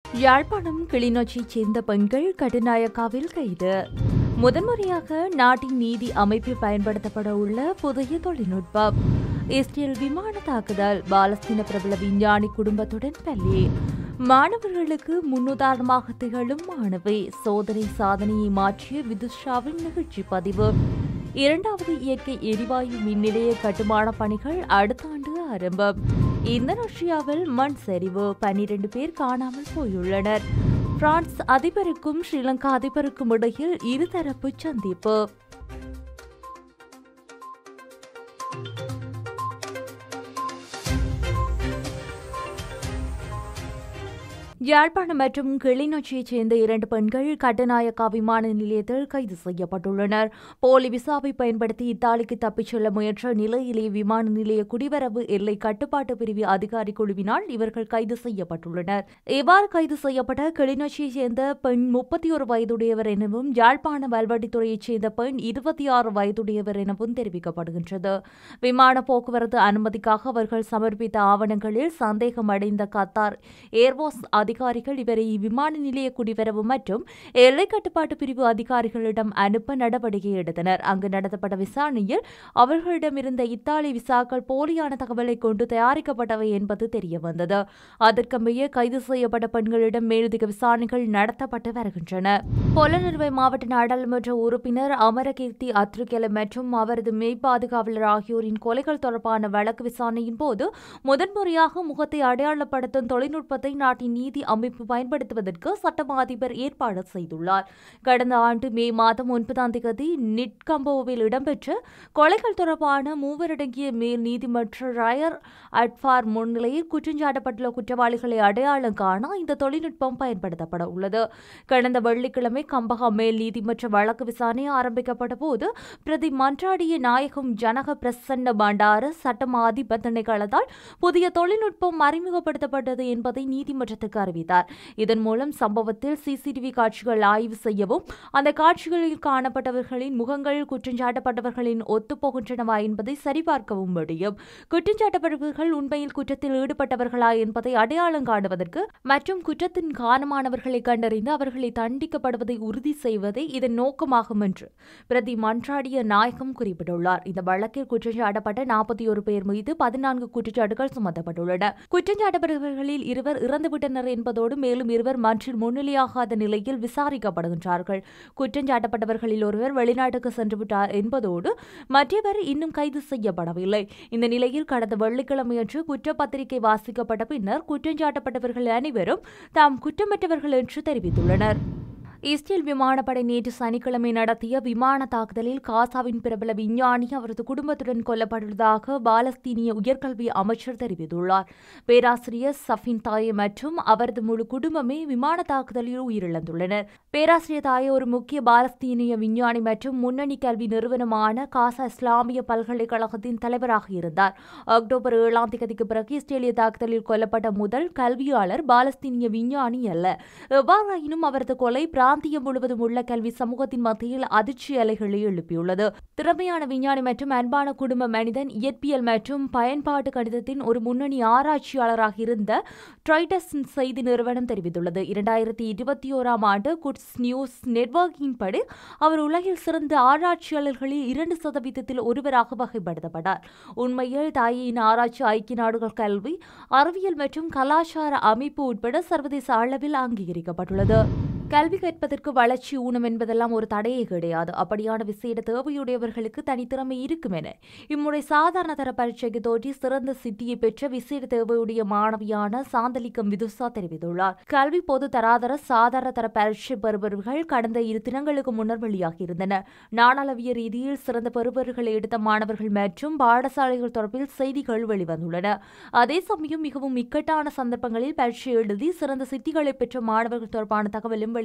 யாழ்ப்பாணம் கிளிநொச்சியைச் சேர்ந்த பெண்கள் கடுநாயக்காவில் கைது முதன்முறையாக நாட்டின் நீதி அமைப்பில் பயன்படுத்தப்பட உள்ள புதிய தொழில்நுட்பம் இஸ்ரேல் விமான தாக்குதல் பாலஸ்தீன பிரபல விஞ்ஞானி குடும்பத்துடன் பள்ளி மாணவர்களுக்கு முன்னுதாரணமாக திகழும் மாணவி சோதனை சாதனையை மாற்றிய விதுஷாவின் நிகழ்ச்சி பதிவு இரண்டாவது இயற்கை எரிவாயு மின் நிலைய கட்டுமான பணிகள் அடுத்த ஆண்டு ஆரம்பம் இந்தோனேஷியாவில் மண் சரிவு பனிரெண்டு பேர் காணாமல் போயுள்ளனர் பிரான்ஸ் அதிபருக்கும் ஸ்ரீலங்கா அதிபருக்கும் இடையில் இருதரப்பு சந்திப்பு யாழ்ப்பாணம் மற்றும் கிளிநொச்சியைச் சேர்ந்த இரண்டு பெண்கள் கட்டுநாயக்கா விமான நிலையத்தில் கைது செய்யப்பட்டுள்ளனர் போலி விசாவை பயன்படுத்தி இத்தாலிக்கு தப்பிச் செல்ல முயன்ற நிலையிலேயே விமான நிலைய குடிவரவு எல்லை கட்டுப்பாட்டு பிரிவு அதிகாரி குழுவினால் இவர்கள் கைது செய்யப்பட்டுள்ளனர் இவ்வாறு கைது செய்யப்பட்ட கிளிநொச்சியைச் சேர்ந்த பெண் முப்பத்தி ஒரு வயதுடையவர் எனவும் யாழ்ப்பாண வல்வடித்துறையைச் சேர்ந்த பெண் இருபத்தி ஆறு வயதுடையவர் எனவும் தெரிவிக்கப்படுகின்றது விமான போக்குவரத்து அனுமதிக்காக அவர்கள் சமர்ப்பித்த ஆவணங்களில் சந்தேகம் அடைந்த கத்தார் ஏர்வாஸ் அதிகாரிகள் இவரை விமான நிலைய குடிவரவு மற்றும் எல்லை கட்டுப்பாட்டு பிரிவு அதிகாரிகளிடம் அனுப்ப நடவடிக்கை எடுத்தனர் அங்கு நடத்தப்பட்ட விசாரணையில் அவர்களிடமிருந்த இத்தாலி விசாக்கள் போலியான தகவலை கொண்டு தயாரிக்கப்பட்டவை என்பது தெரியவந்தது அதற்கமைய கைது செய்யப்பட்ட பெண்களிடம் மேலதிக விசாரணைகள் நடத்தப்பட்டு வருகின்றன பொலனறுவை மாவட்ட நாடாளுமன்ற உறுப்பினர் அமரகீர்த்தி அத்ருகெல மற்றும் அவரது மெய்ப்பாதுகாவலர் ஆகியோரின் கொலைகள் தொடர்பான வழக்கு விசாரணையின் போது முதன்முறையாக முகத்தை அடையாளப்படுத்தும் தொழில்நுட்பத்தை நாட்டின் நீதி அமைப்பு பயன்படுத்துவதற்கு சட்டமா அதிபர் ஏற்பாடு செய்துள்ளார் கடந்த ஆண்டு மே மாதம் ஒன்பதாம் தேதி நிட்கம்போவில் இடம்பெற்ற கொலைகள் தொடர்பான மூவரடங்கிய மேல் நீதிமன்ற ரயர் அட்பார் முன்னிலையில் குற்றஞ்சாட்டப்பட்டுள்ள குற்றவாளிகளை அடையாளம் காண இந்த தொழில்நுட்பம் பயன்படுத்தப்பட உள்ளது கடந்த வெள்ளிக்கிழமை கம்பகா மேல் நீதிமன்ற வழக்கு விசாரணை ஆரம்பிக்கப்பட்ட போது பிரதி மன்றாடிய நாயகம் ஜனக பிரசன்ன பண்டார சட்டமா அதிபர் திணைக்களத்தால் புதிய தொழில்நுட்பம் அறிமுகப்படுத்தப்பட்டது என்பதை நீதிமன்றத்துக்கு அறிவித்தார் இதன் மூலம் சம்பவத்தில் சிசிடிவி காட்சிகள் ஆய்வு செய்யவும் அந்த காட்சிகளில் காணப்பட்டவர்களின் முகங்கள் குற்றஞ்சாட்டப்பட்டவர்களின் ஒத்துப்போகின்றனவா என்பதை சரிபார்க்கவும் முடியும் குற்றஞ்சாட்டப்பட்டவர்கள் உண்மையில் குற்றத்தில் ஈடுபட்டவர்களா என்பதை அடையாளம் காணுவதற்கு மற்றும் குற்றத்தின் காரணமானவர்களை கண்டறிந்து அவர்களை தண்டிக்கப்படுவதை உறுதி செய்வதே இதன் நோக்கமாகும் என்று பிரதி மன்றாடிய நாயகம் குறிப்பிட்டுள்ளார் இந்த வழக்கில் குற்றஞ்சாட்டப்பட்ட நாற்பத்தி ஒரு பேர் மீது பதினான்கு குற்றச்சாட்டுகள் சுமத்தப்பட்டுள்ளன குற்றஞ்சாட்டப்பட்டவர்களில் இருவர் இறந்துவிட்டனர் என்பதோடு மேலும் இருவர் மன்றில் முன்னிலையாகாத நிலையில் விசாரிக்கப்படுகின்றார்கள் குற்றஞ்சாட்டப்பட்டவர்களில் ஒருவர் வெளிநாட்டுக்கு சென்றுவிட்டார் என்பதோடு மற்றவர் இன்னும் கைது செய்யப்படவில்லை இந்த நிலையில் கடந்த வெள்ளிக்கிழமையன்று குற்றப்பத்திரிகை வாசிக்கப்பட்ட பின்னர் குற்றஞ்சாட்டப்பட்டவர்கள் அனைவரும் தாம் குற்றமற்றவர்கள் என்று தெரிவித்துள்ளனர் இஸ்ரேல் விமானப்படை நேற்று சனிக்கிழமை நடத்திய விமான தாக்குதலில் காசாவின் பிரபல விஞ்ஞானி அவரது குடும்பத்துடன் கொல்லப்பட்டுள்ளதாக பாலஸ்தீனிய உயர்கல்வி அமைச்சர் தெரிவித்துள்ளார் பேராசிரியர் சஃபின் தாயே மற்றும் அவரது முழு குடும்பமே விமான தாக்குதலில் உயிரிழந்துள்ளனர் பேராசிரியர் தாயே ஒரு முக்கிய பாலஸ்தீனிய விஞ்ஞானி மற்றும் முன்னணி கல்வி நிறுவனமான காசா இஸ்லாமிய பல்கலைக்கழகத்தின் தலைவராக இருந்தார் அக்டோபர் ஏழாம் தேதிக்கு பிறகு இஸ்ரேலிய தாக்குதலில் கொல்லப்பட்ட முதல் கல்வியாளர் பாலஸ்தீனிய விஞ்ஞானி அல்ல எவ்வாறாயினும் அவரது கொலை பிராந்தியம் முழுவதும் உள்ள கல்வி சமூகத்தின் மத்தியில் அதிர்ச்சி அலைகளை எழுப்பியுள்ளது திறமையான விஞ்ஞானி மற்றும் அன்பான குடும்ப மனிதன் இயற்பியல் மற்றும் பயன்பாட்டு கணிதத்தின் ஒரு முன்னணி ஆராய்ச்சியாளராக இருந்த ட்ரைடஸ் செய்தி நிறுவனம் தெரிவித்துள்ளது இரண்டாயிரத்தி இருபத்தி ஓராம் ஆண்டு குட்ஸ் நியூஸ் நெட்வொர்க்கின்படி அவர் உலகில் சிறந்த ஆராய்ச்சியாளர்களில் இரண்டு சதவீதத்தில் ஒருவராக வகைப்படுத்தப்பட்டார் உண்மையில் தாயின் ஆராய்ச்சி ஐக்கிய நாடுகள் கல்வி அறிவியல் மற்றும் கலாச்சார அமைப்பு உட்பட சர்வதேச அளவில் அங்கீகரிக்கப்பட்டுள்ளது கல்வி கற்பதற்கு வளர்ச்சி ஊனம் என்பதெல்லாம் ஒரு தடையே கிடையாது அப்படியான விசேட தேவையுடையவர்களுக்கு தனித்திறமை இருக்கும் என இம்முறை சாதாரண தர பரீட்சைக்கு தோற்றி சிறந்த சித்தியை பெற்ற விசேட தேவையுடைய மாணவியான சாந்தலிக்கம் விதுசா தெரிவித்துள்ளார் கல்வி பொது தராதர சாதாரண தர பரீட்சை பெறுபவர்கள் கடந்த இரு தினங்களுக்கு முன்னர் வெளியாகியிருந்தன நாடாளவிய ரீதியில் சிறந்த பெறுபவர்களை எடுத்த மாணவர்கள் மற்றும் பாடசாலைகள் தொடர்பில் செய்திகள் வெளிவந்துள்ளன அதே சமயம் மிகவும் இக்கட்டான சந்தர்ப்பங்களில் பரீட்சை எழுதி சிறந்த சித்திகளை பெற்ற மாணவர்கள் தொடர்பான தகவலும் வெளியிடப்பட்டன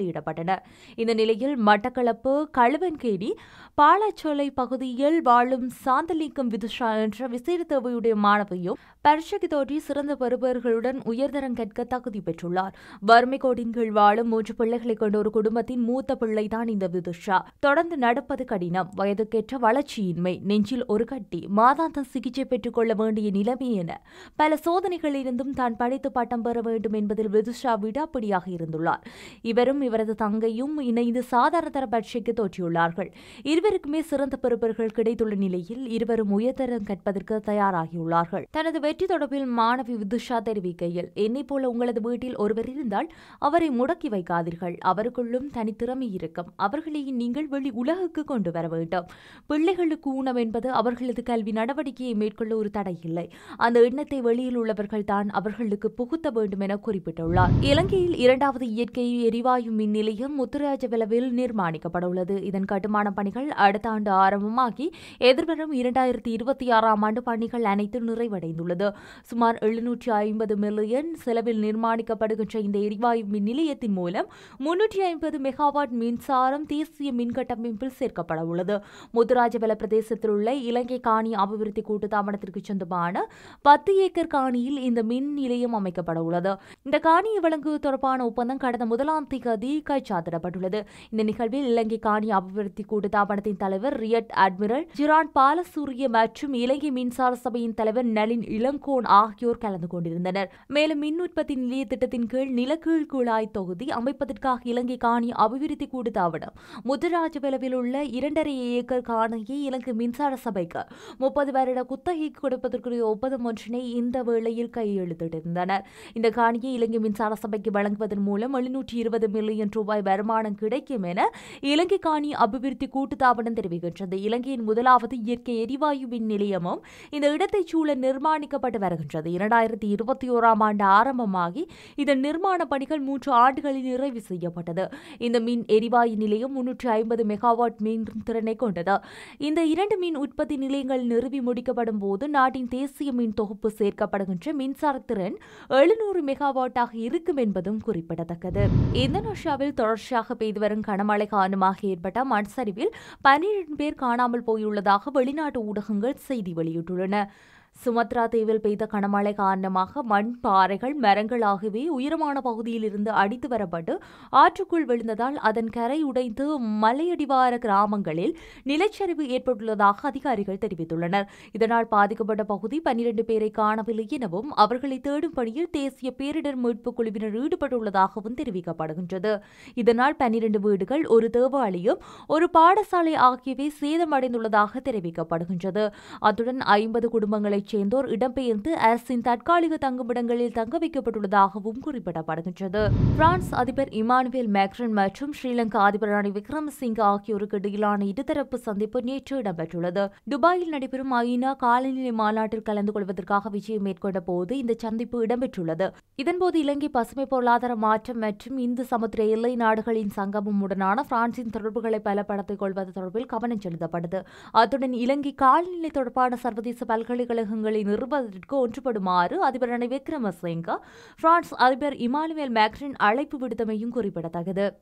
செய்யப்பட்டன இந்த நிலையில் மட்டக்களப்பு களுவன்கேணி பாலாச்சோலை பகுதியில் வாழும் சாந்தலிங்கம் விதுஷா என்ற விசேட தேவையுடைய மாணவியும் பரிசைக்கு தோற்றி சிறந்த பெறுபவர்களுடன் உயர்தரம் கற்க தகுதி பெற்றுள்ளார் வறுமை கோட்டின் கீழ் வாழும் மூன்று பிள்ளைகளை கொண்ட ஒரு குடும்பத்தின் மூத்த பிள்ளைதான் இந்த விதுஷா தொடர்ந்து நடப்பது கடினம் வயதுக்கேற்ற வளர்ச்சியின்மை நெஞ்சில் ஒரு கட்டி மாதாந்த சிகிச்சை பெற்றுக் கொள்ள வேண்டிய நிலைமை என பல சோதனைகளிலிருந்தும் தான் படித்து பட்டம் பெற வேண்டும் என்பதில் விதுஷா விடாப்பிடியாக இருந்துள்ளார் இவரும் இவரது தங்கையும் இணைந்து சாதாரண தர பரீட்சைக்கு தோற்றியுள்ளார்கள் இருவருக்குமே சிறந்த பெறுபர்கள் கிடைத்துள்ள நிலையில் இருவரும் உயர்தரம் கற்பதற்கு தயாராகியுள்ளார்கள் தனது வெற்றி தொடர்பில் மாணவி விதுஷா தெரிவிக்கையில் என்னை போல உங்களது வீட்டில் ஒருவர் இருந்தால் அவரை முடக்கி வைக்காதீர்கள் அவருக்குள்ளும் தனித்திறமை இருக்கும் அவர்களை நீங்கள் வெளி உலகுக்கு கொண்டு வர வேண்டும் பிள்ளைகளுக்கு ஊனம் என்பது அவர்களது கல்வி நடவடிக்கையை மேற்கொள்ள ஒரு தடை இல்லை அந்த எண்ணத்தை வெளியில் உள்ளவர்கள் தான் அவர்களுக்கு புகுத்த வேண்டும் என குறிப்பிட்டுள்ளார் இலங்கையில் இரண்டாவது இயற்கை எரிவாயு மின் நிலையம் முத்துராஜவெலவில் நிர்மாணிக்கப்பட உள்ளது இதன் கட்டுமான பணிகள் அடுத்த ஆண்டு ஆரம்பமாகி எதிர்வரும் இரண்டாயிரத்தி இருபத்தி ஆறாம் ஆண்டு பணிகள் அனைத்து நிறைவடைந்துள்ளது சுமார் எழுநூற்றி ஐம்பது மில்லியன் செலவில் நிர்மாணிக்கப்படுகின்ற இந்த எரிவாயு மின் நிலையத்தின் மூலம் முன்னூற்றி ஐம்பது மெகாவாட் மின்சாரம் தேசிய மின் கட்டமைப்பில் சேர்க்கப்பட உள்ளது முத்துராஜவெல பிரதேசத்தில் உள்ள இலங்கை காணி அபிவிருத்தி கூட்டுத்தாபனத்திற்கு சொந்தமான பத்து ஏக்கர் காணியில் இந்த மின் நிலையம் அமைக்கப்பட உள்ளது இந்த காணியை வழங்குவது தொடர்பான ஒப்பந்தம் கடந்த முதலாம் தேதி கைச்சாத்திடப்பட்டுள்ளது இந்த நிகழ்வில் இலங்கை காணி அபிவிருத்தி கூட்டுத்தாபனத்தின் தலைவர் ரியட் அட்மிரல் ஜிரான் பாலசூரிய மற்றும் இலங்கை மின்சார சபையின் தலைவர் நளின் இளங்கோன் ஆகியோர் கலந்து கொண்டிருந்தனர் மேலும் மின் உற்பத்தி நிலைய திட்டத்தின் கீழ் நிலக்கீழ் குழாய் தொகுதி அமைப்பதற்காக இலங்கை காணி அபிவிருத்தி கூட்டுத்தாபனம் முத்துராஜவெலவில் உள்ள இரண்டரை ஏக்கர் காணியை இலங்கை மின்சார சபைக்கு முப்பது வருட குத்தகை கொடுப்பதற்குரிய ஒப்பந்தம் ஒன்றினை இந்த வேளையில் கையெழுத்திட்டிருந்தனர் இந்த காணியை இலங்கை மின்சார சபைக்கு வழங்குவதன் மூலம் எழுநூற்றி இருபது மில்லியன் ரூபாய் வருமானம் கிடைக்கும் என இலங்கை காணி அபிவிருத்தி கூட்டுத்தாபனம் தெரிவிக்கின்றது இலங்கையின் முதலாவது இயற்கை எரிவாயு மின் நிலையமும் இந்த இடத்தைச் சூழ நிர்மாணிக்கப்பட்டு வருகின்றது இரண்டாயிரத்தி இருபத்தி ஓராம் ஆண்டு ஆரம்பமாகி இதன் நிர்மாண பணிகள் மூன்று ஆண்டுகளில் நிறைவு செய்யப்பட்டது இந்த மின் எரிவாயு நிலையம் முன்னூற்றி ஐம்பது மெகாவாட் மின் திறனை கொண்டது இந்த இரண்டு மின் உற்பத்தி நிலையங்கள் நிறுவி முடிக்கப்படும் போது நாட்டின் தேசிய மின் தொகுப்பு சேர்க்கப்படுகின்ற மின்சார திறன் எழுநூறு மெகாவாட்டாக இருக்கும் என்பதும் குறிப்பிடத்தக்கது இந்தோனேஷியாவில் தொடர்ச்சியாக பெய்து வரும் கனமழை காரணமாக ஏற்பட்ட மண் சரிவில் பன்னிரண்டு பேர் காணாமல் போயுள்ளதாக வெளிநாட்டு ஊடகங்கள் செய்தி வெளியிட்டுள்ளன சுமத்ரா தீவில் பெய்த கனமழை காரணமாக மண் பாறைகள் மரங்கள் ஆகியவை உயரமான பகுதியில் இருந்து அடித்து வரப்பட்டு ஆற்றுக்குள் விழுந்ததால் அதன் கரை உடைந்து மலையடிவார கிராமங்களில் நிலச்சரிவு ஏற்பட்டுள்ளதாக அதிகாரிகள் தெரிவித்துள்ளனர் இதனால் பாதிக்கப்பட்ட பகுதி பன்னிரண்டு பேரை காணவில்லை எனவும் அவர்களை தேடும் பணியில் தேசிய பேரிடர் மீட்பு குழுவினர் ஈடுபட்டுள்ளதாகவும் தெரிவிக்கப்படுகின்றது இதனால் பன்னிரண்டு வீடுகள் ஒரு தேவாலயம் ஒரு பாடசாலை ஆகியவை சேதமடைந்துள்ளதாக தெரிவிக்கப்படுகின்றது அத்துடன் ஐம்பது குடும்பங்களைச் சேர்ந்தோர் இடம்பெயர்ந்து அரசின் தற்காலிக தங்குமிடங்களில் தங்க வைக்கப்பட்டுள்ளதாகவும் குறிப்பிடப்படுகின்றது பிரான்ஸ் அதிபர் இமானுவேல் மேக்ரன் மற்றும் ஸ்ரீலங்கா அதிபர் ரணில் விக்ரமசிங்க ஆகியோருக்கு இடையிலான இருதரப்பு சந்திப்பு நேற்று இடம்பெற்றுள்ளது துபாயில் நடைபெறும் ஐநா காலநிலை மாநாட்டில் கலந்து கொள்வதற்காக விஜயம் மேற்கொண்ட போது இந்த சந்திப்பு இடம்பெற்றுள்ளது இதன்போது இலங்கை பசுமை பொருளாதார மாற்றம் மற்றும் இந்து சமுத்திர எல்லை நாடுகளின் சங்கமம் உடனான பிரான்சின் தொடர்புகளை பலப்படுத்திக் கொள்வது தொடர்பில் கவனம் செலுத்தப்பட்டது அத்துடன் இலங்கை காலநிலை தொடர்பான சர்வதேச பல்கலைக்கழகங்களை நிறுவதற்கு ஒன்றுபடுமாறு அதிபர் ரணில் விக்ரமசிங்க பிரான்ஸ் அதிபர் இமானுவேல் மேக்ரின் அழைப்பு விடுத்தமையும் குறிப்பிடத்தக்கது